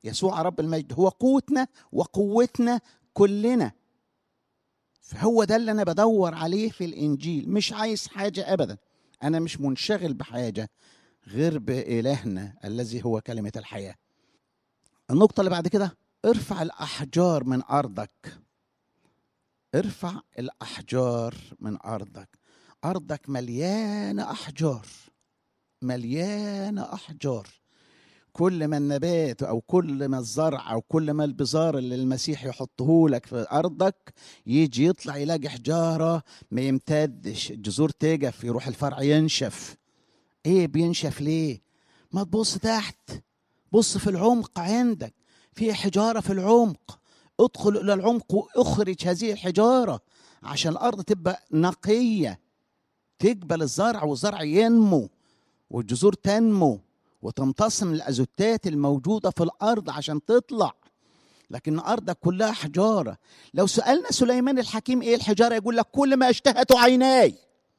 يسوع رب المجد هو قوتنا وقوتنا كلنا فهو ده اللي انا بدور عليه في الانجيل مش عايز حاجه ابدا انا مش منشغل بحاجه غير بالهنا الذي هو كلمه الحياه النقطه اللي بعد كده ارفع الاحجار من ارضك ارفع الاحجار من ارضك ارضك مليانه احجار مليانه احجار كل ما النبات او كل ما الزرع او كل ما البذار اللي المسيح يحطه لك في ارضك يجي يطلع يلاقي حجاره ما يمتدش الجذور تجف يروح الفرع ينشف ايه بينشف ليه ما تبص تحت بص في العمق عندك في حجاره في العمق ادخل الى العمق واخرج هذه الحجاره عشان الارض تبقى نقيه تقبل الزرع والزرع ينمو والجذور تنمو وتمتص من الازوتات الموجوده في الارض عشان تطلع لكن ارضك كلها حجاره لو سالنا سليمان الحكيم ايه الحجاره يقول لك كل ما اشتهت عيناي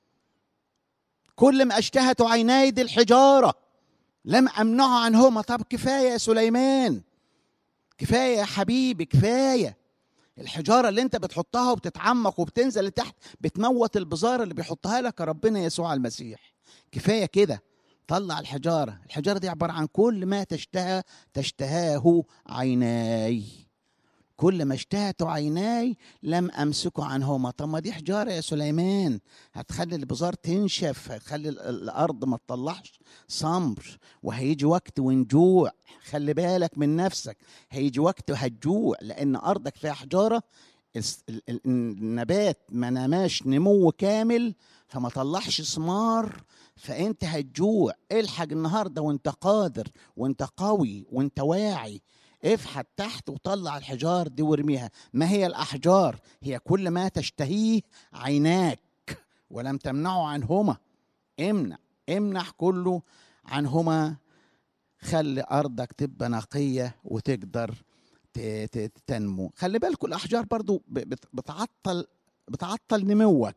كل ما اشتهت عيناي دي الحجاره لم امنعه عنهما طب كفايه يا سليمان كفايه يا حبيبي كفايه الحجاره اللي انت بتحطها وبتتعمق وبتنزل لتحت بتموت البذار اللي بيحطها لك ربنا يسوع المسيح كفايه كده طلع الحجاره الحجاره دي عباره عن كل ما تشتهى تشتهاه عيناي كل ما اشتهت عيناي لم امسكه عنهما طب ما دي حجاره يا سليمان هتخلي البذار تنشف هتخلي الارض ما تطلعش صمر وهيجي وقت ونجوع خلي بالك من نفسك هيجي وقت وهتجوع لان ارضك فيها حجاره النبات ما نماش نمو كامل فما طلعش ثمار فانت هتجوع الحق النهارده وانت قادر وانت قوي وانت واعي افحت تحت وطلع الحجار دي وارميها ما هي الاحجار هي كل ما تشتهيه عيناك ولم تمنعه عنهما امنع امنح كله عنهما خلي ارضك تبقى نقيه وتقدر تنمو خلي بالكم الاحجار برضو بتعطل بتعطل نموك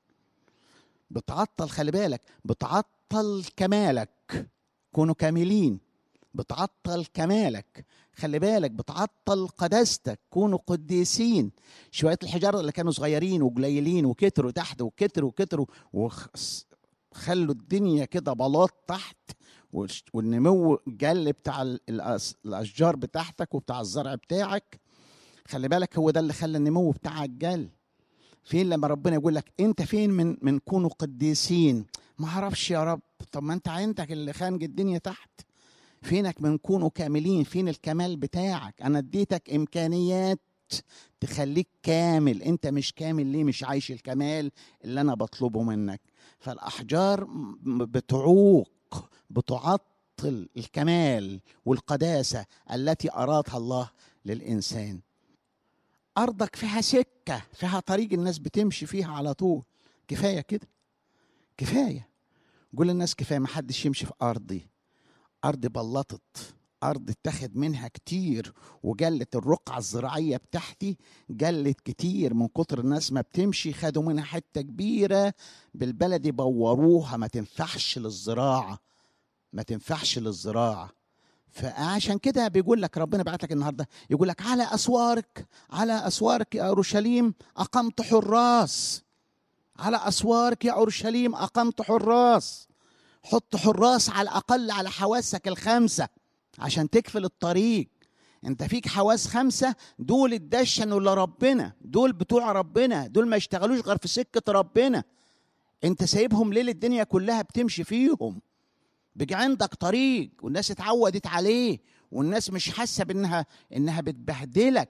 بتعطل خلي بالك بتعطل كمالك كونوا كاملين بتعطل كمالك خلي بالك بتعطل قداستك كونوا قديسين شويه الحجاره اللي كانوا صغيرين وقليلين وكتروا تحت وكتروا وكتروا وخلوا الدنيا كده بلاط تحت والنمو جل بتاع الاشجار بتاعتك وبتاع الزرع بتاعك خلي بالك هو ده اللي خلى النمو بتاعك جل فين لما ربنا يقول لك انت فين من من كونوا قديسين ما اعرفش يا رب طب ما انت عندك اللي خانق الدنيا تحت فينك من كونوا كاملين فين الكمال بتاعك انا اديتك امكانيات تخليك كامل انت مش كامل ليه مش عايش الكمال اللي انا بطلبه منك فالاحجار بتعوق بتعطل الكمال والقداسه التي ارادها الله للانسان ارضك فيها سكه فيها طريق الناس بتمشي فيها على طول كفايه كده كفايه قول للناس كفايه ما حدش يمشي في ارضي ارض بلطت ارض اتخذ منها كتير وجلت الرقعه الزراعيه بتاعتي جلت كتير من كتر الناس ما بتمشي خدوا منها حته كبيره بالبلدي بوروها ما تنفعش للزراعه ما تنفعش للزراعه فعشان كده بيقول لك ربنا بعت لك النهارده يقول لك على اسوارك على اسوارك يا اورشليم اقمت حراس على اسوارك يا اورشليم اقمت حراس حط حراس على الاقل على حواسك الخمسه عشان تكفل الطريق انت فيك حواس خمسه دول اتدشنوا لربنا دول بتوع ربنا دول ما يشتغلوش غير في سكه ربنا انت سايبهم ليل الدنيا كلها بتمشي فيهم بيجي عندك طريق والناس اتعودت عليه والناس مش حاسه بانها انها بتبهدلك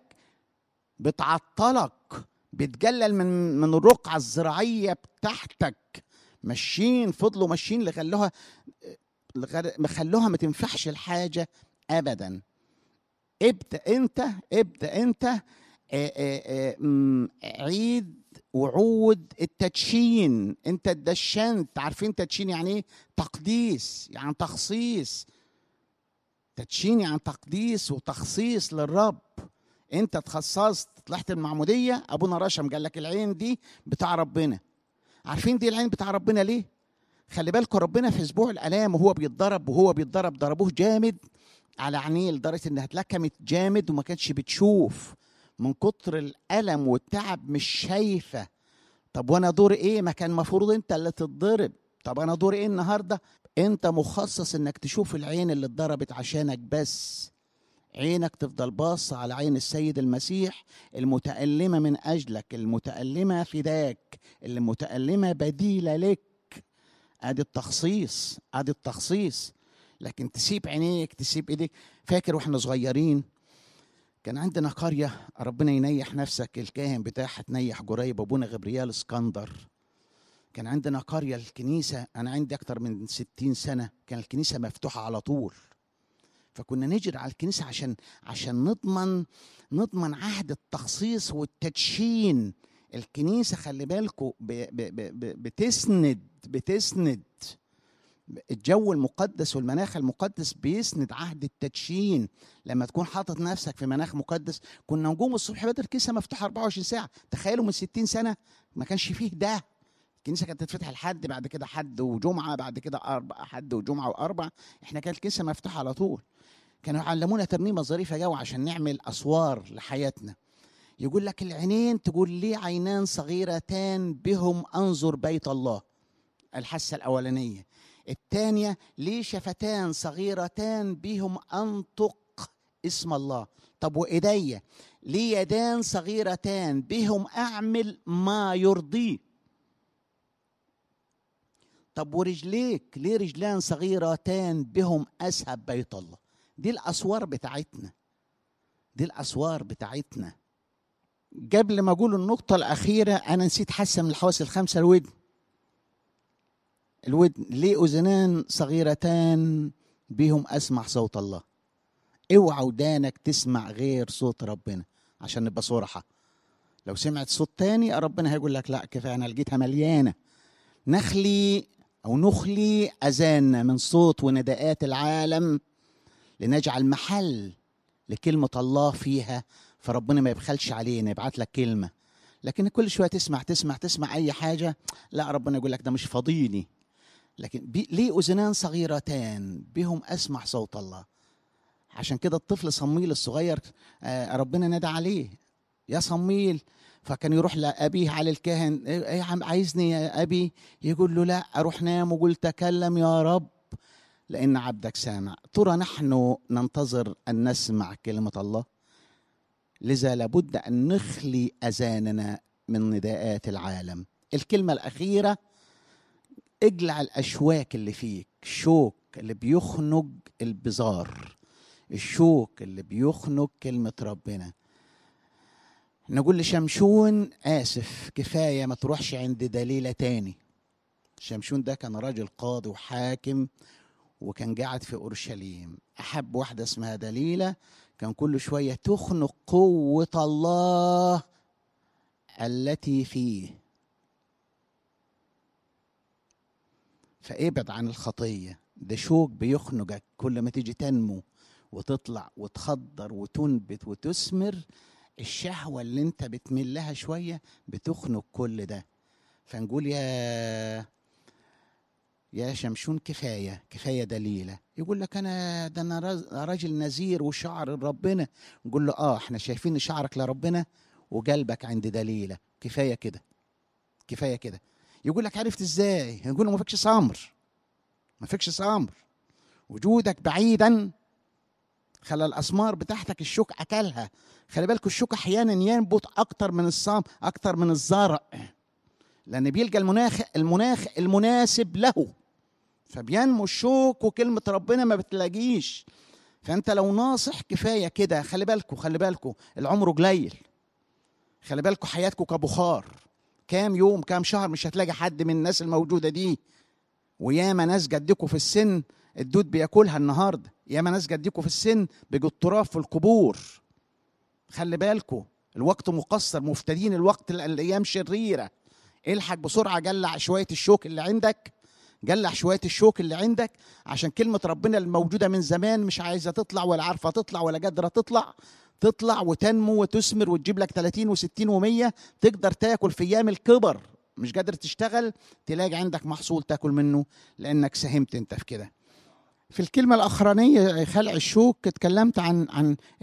بتعطلك بتجلل من من الرقعه الزراعيه بتاعتك ماشيين فضلوا ماشيين لخلوها خلوها ما تنفعش الحاجه ابدا ابدا انت ابدا انت آآ آآ عيد وعود التدشين انت اتدشنت عارفين تدشين يعني ايه تقديس يعني تخصيص تدشين يعني تقديس وتخصيص للرب انت اتخصصت طلعت المعموديه ابونا رشم قال لك العين دي بتاع ربنا عارفين دي العين بتاع ربنا ليه خلي بالكم ربنا في اسبوع الالام وهو بيتضرب وهو بيتضرب ضربوه جامد على عينيه لدرجه انها اتلكمت جامد وما كانتش بتشوف من كتر الالم والتعب مش شايفه طب وانا دور ايه ما كان المفروض انت اللي تتضرب طب انا دور ايه النهارده انت مخصص انك تشوف العين اللي اتضربت عشانك بس عينك تفضل باص على عين السيد المسيح المتألمة من أجلك المتألمة فداك المتألمة بديلة لك ادي التخصيص ادي التخصيص لكن تسيب عينيك تسيب ايديك فاكر واحنا صغيرين كان عندنا قرية ربنا ينيح نفسك الكاهن بتاعها تنيح جريب أبونا غبريال اسكندر كان عندنا قرية الكنيسة أنا عندي أكتر من ستين سنة كان الكنيسة مفتوحة على طول فكنا نجري على الكنيسة عشان عشان نضمن نضمن عهد التخصيص والتدشين الكنيسة خلي بالكم بتسند بتسند الجو المقدس والمناخ المقدس بيسند عهد التدشين لما تكون حاطط نفسك في مناخ مقدس كنا نقوم الصبح بدري الكنيسه مفتوحه 24 ساعه تخيلوا من 60 سنه ما كانش فيه ده الكنيسه كانت تتفتح لحد بعد كده حد وجمعه بعد كده اربع حد وجمعه واربع احنا كانت الكنيسه مفتوحه على طول كانوا يعلمونا ترنيمه ظريفه جو عشان نعمل اسوار لحياتنا يقول لك العينين تقول لي عينان صغيرتان بهم انظر بيت الله الحاسه الاولانيه الثانيه لي شفتان صغيرتان بهم انطق اسم الله طب وايديا لي يدان صغيرتان بهم اعمل ما يرضيه طب ورجليك ليه رجلان صغيرتان بهم اذهب بيت الله دي الاسوار بتاعتنا دي الاسوار بتاعتنا قبل ما اقول النقطة الأخيرة أنا نسيت حاسة من الحواس الخمسة الودن الودن ليه أذنان صغيرتان بهم أسمع صوت الله اوعى ودانك تسمع غير صوت ربنا عشان نبقى صراحة لو سمعت صوت تاني ربنا هيقول لك لا كفاية أنا لقيتها مليانة نخلي أو نخلي أذاننا من صوت ونداءات العالم لنجعل محل لكلمة الله فيها فربنا ما يبخلش علينا يبعت لك كلمة لكن كل شوية تسمع تسمع تسمع أي حاجة لا ربنا يقول لك ده مش فاضيني لكن بي لي أذنان صغيرتان بهم أسمع صوت الله عشان كده الطفل صميل الصغير آه ربنا نادى عليه يا صميل فكان يروح لأبيه على الكاهن ايه عم عايزني يا أبي يقول له لا أروح نام وقول تكلم يا رب لأن عبدك سامع ترى نحن ننتظر أن نسمع كلمة الله لذا لابد أن نخلي أذاننا من نداءات العالم الكلمة الأخيرة اجلع الأشواك اللي فيك شوك اللي بيخنق البزار الشوك اللي بيخنق كلمة ربنا نقول لشمشون آسف كفاية ما تروحش عند دليلة تاني شمشون ده كان راجل قاضي وحاكم وكان قاعد في اورشليم احب واحده اسمها دليله كان كل شويه تخنق قوه الله التي فيه فابعد عن الخطيه ده شوك بيخنقك كل ما تيجي تنمو وتطلع وتخضر وتنبت وتثمر الشهوه اللي انت بتميل لها شويه بتخنق كل ده فنقول يا يا شمشون كفايه كفايه دليله يقول لك انا ده انا راجل نذير وشعر ربنا نقول له اه احنا شايفين شعرك لربنا وقلبك عند دليله كفايه كده كفايه كده يقول لك عرفت ازاي يقول له ما فيكش صمر ما فيكش صمر وجودك بعيدا خلى الاسمار بتاعتك الشوك اكلها خلي بالكوا الشوك احيانا ينبت اكتر من الصام اكتر من الزرع لان بيلقى المناخ المناخ المناسب له فبينمو الشوك وكلمة ربنا ما بتلاقيش فأنت لو ناصح كفاية كده خلي بالكوا خلي بالكوا العمر قليل خلي بالكوا حياتكوا كبخار كام يوم كام شهر مش هتلاقي حد من الناس الموجودة دي وياما ناس جدكوا في السن الدود بياكلها النهارده ياما ناس جدكوا في السن بيجوا التراب في القبور خلي بالكوا الوقت مقصر مفتدين الوقت الايام شريره الحق بسرعه جلع شويه الشوك اللي عندك جلع شويه الشوك اللي عندك عشان كلمه ربنا الموجوده من زمان مش عايزه تطلع ولا عارفه تطلع ولا قادره تطلع تطلع وتنمو وتثمر وتجيب لك 30 و60 و100 تقدر تاكل في ايام الكبر مش قادر تشتغل تلاقي عندك محصول تاكل منه لانك ساهمت انت في كده في الكلمة الأخرانية خلع الشوك اتكلمت عن عن